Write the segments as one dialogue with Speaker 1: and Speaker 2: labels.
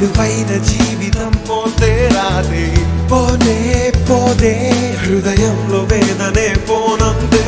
Speaker 1: విలువైన జీవితం పోతే రాదే పోనే పోదే హృదయంలో వేదనే పోనందే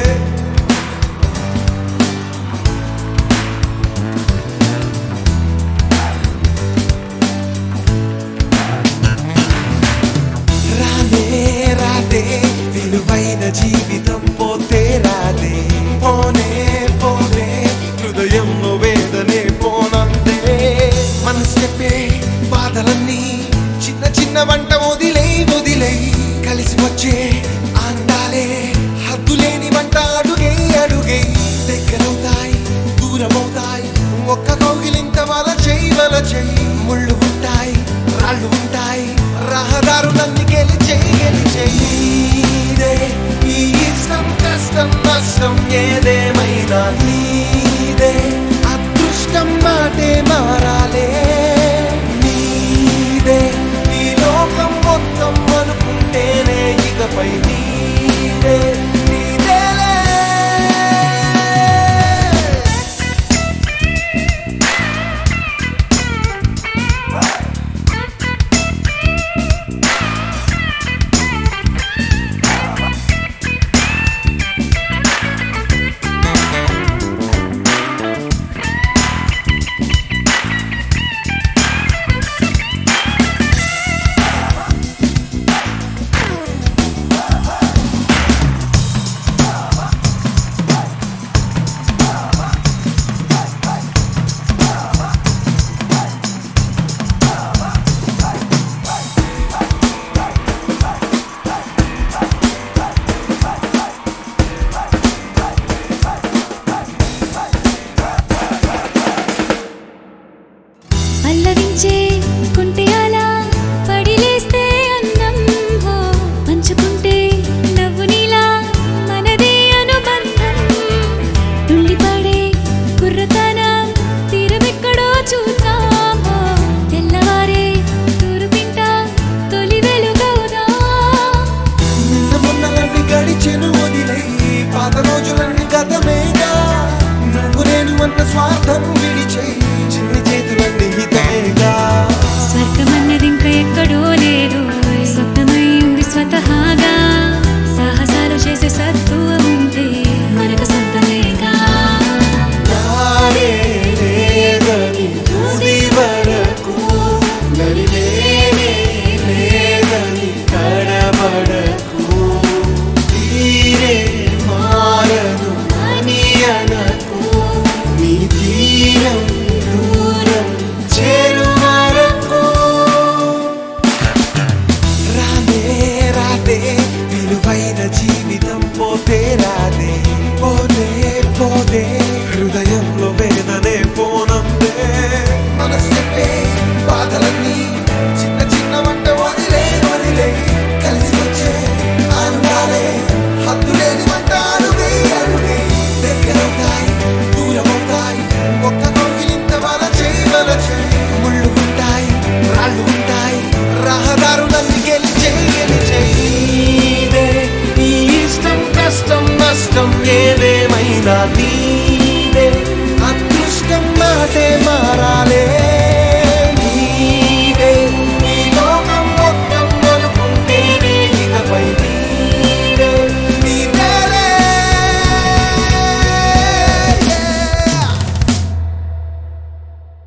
Speaker 1: రానే రాదే విలువైన జీవితం పోతే రాదే పోనే పోనే హృదయంలో వేదనే పోనందే మనసు చెప్పే బాధలన్నీ చిన్న చిన్న వంట వదిలే వదిలే కలిసి వచ్చే ఆనందాలే హద్దులేని వంట అడుగే అడుగే దగ్గరవుతాయి దూరమవుతాయి ఒక్క కౌగిలింత వల చెయ్యి వల చెయ్యి ముళ్ళు ఉంటాయి రాళ్ళు ఉంటాయి రహదారులన్నీ గెలిచే గెలిచే నీదే ఈ ఇష్టం కష్టం నష్టం ఏదేమైనా నీదే అదృష్టం మాటే మారాలే నీదే ఈ లోకం మొత్తం అనుకుంటేనే ఇకపై నీదే నీదేలే
Speaker 2: పల్లవించే కుంటే అలా పడిలేస్తే అన్నం హో పంచుకుంటే నవ్వు నీలా మనదే అనుబంధం తుళ్ళిపడే కుర్రతనం తీరమెక్కడో చూద్దాం హో తెల్లవారే తూరుపింట తొలి వెలుగవుదా
Speaker 1: నిన్న మొన్నలన్నీ గడిచెను వదిలై పాత రోజులన్నీ గతమేగా నువ్వు నేను అన్న స్వార్థం విడిచేయి చిన్ని చేతులన్నీ హితమేగా
Speaker 2: స్వర్గమన్నది ఇంకా ఎక్కడో లేదు స్వప్నమై ఉంది స్వతహాగా సాహసాలు చేసే సత్తువ ఉంటే మనకు సొంతమేగా
Speaker 1: నాడే లేదని తుది వరకు నడిలేనే లేదని కడబడకు తీరే మారదు అని అనకు నీ తీరం దూరం చేరు వరకు రానే రాదే విలువైన జీవితం పోతే రాదే పోనే పోదే హృదయంలో వేదనే పోనందే మనసు చెప్పే బాధలన్నీ చిన్న చిన్న వంట వదిలే వదిలే కలిసి వచ్చే ఆనందాలే హద్దులేని వంట అడుగే అడుగే దగ్గరవుతాయి దూరమవుతాయి ఒక్క కౌగిలింత వల చేయి వల చేయి ముళ్ళు ఉంటాయి రాళ్ళు ఉంటాయి రహదారులన్నీ గెలిచే గెలిచే నీదే నీ ఇష్టం కష్టం నష్టం ఏదేమైనా నీదే అదృష్టం మాటే